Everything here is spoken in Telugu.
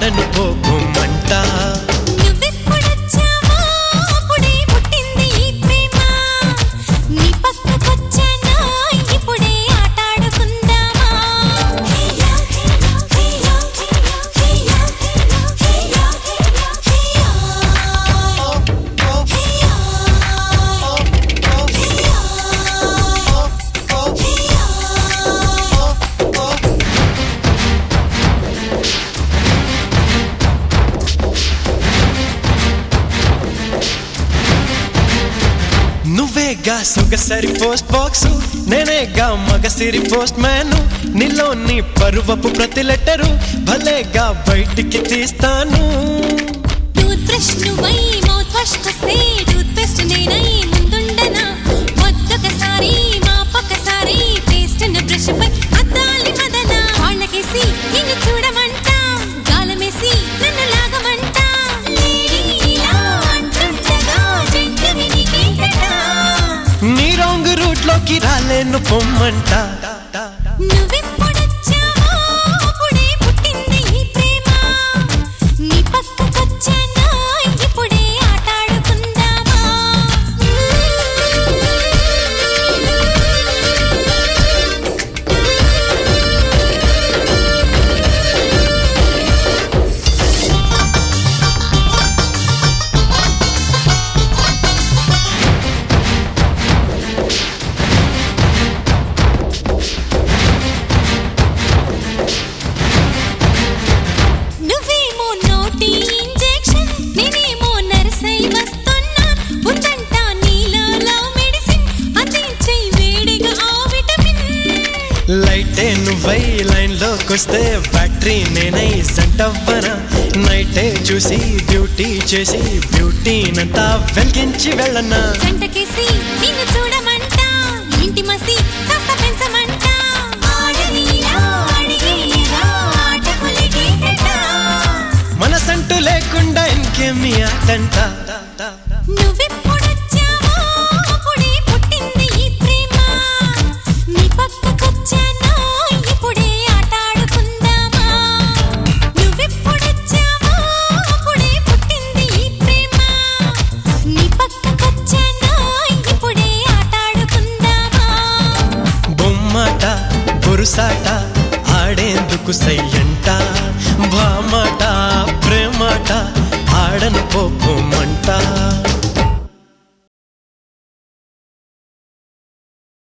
ఆడను పోమంట నువ్వెప్పుడొచ్చావో అప్పుడే పుట్టింది ఈ ప్రేమ నీ పక్కకొచ్చానా ఇప్పుడే ఆటాడుకుందామా హేయా హేయా హేయా హేయా హేయా హేయా నువ్వేగా సొగసరి పోస్ట్ బాక్స్ నేనేగా మగసిరి పోస్ట్ మ్యాన్ నీలో నీ పరువపు ప్రతి లెటరు భలేగా బయటికి తీస్తాను టూత్ బ్రష్ నువ్వై మౌత్ వాష్ వస్తే టూత్ పేస్ట్ నేనై ముందుండనా వద్దొకసారి మా పక్కసారి పేస్ట్ బ్రష్ పై అద్దాలి మదన వాళ్ళకేసి నిన్ను చూడమంట గాలమేసి నన్ను లాగమంట లేడీలా అంటుండగా జంట వినికింతట. నీ రాంగ్ రూట్ లోకి రాలేను పొమ్మంట నువ్వెప్పుడొచ్చావో అప్పుడే పుట్టింది ఈ ప్రేమ నీ పక్కకొచ్చానా ఇప్పుడే ఆటాడుకుందామా నువ్వేమో నోటి ఇంజెక్షన్ నేనేమో నర్సై వస్తున్నా ఉందంట నీలో లవ్ మెడిసిన్ అందించే వేడిగా ఆ విటమిన్ లైటే నువ్వై లైన్ లోకొస్తే బ్యాటరీ నేనై సంటవ్వనా నైటే చూసి డ్యూటీ చేసి బ్యూటీనంతా వెలిగించి వెళ్ళనా జంటకేసి నిన్ను చూడమంట ఇంటి మసి కాస్త పెంచమంట ఆడనీలా అడిగేయగా ఆటకులిగేటట. మనసంటూ లేకుండా ఇంకేమి ఆటంట నువ్వెప్పుడొచ్చావో అప్పుడే పుట్టింది ఈ ప్రేమ నీ పక్కకొచ్చానా ఇప్పుడే ఆటాడుకుందామా నువ్వెప్పుడొచ్చావో అప్పుడే పుట్టింది ఈ ప్రేమ నీ పక్కకొచ్చానా ఇప్పుడే ఆటాడుకుందామా బొమ్మాట బురుసాట ఆడేందుకు సయ్యంట భామాట ప్రేమాట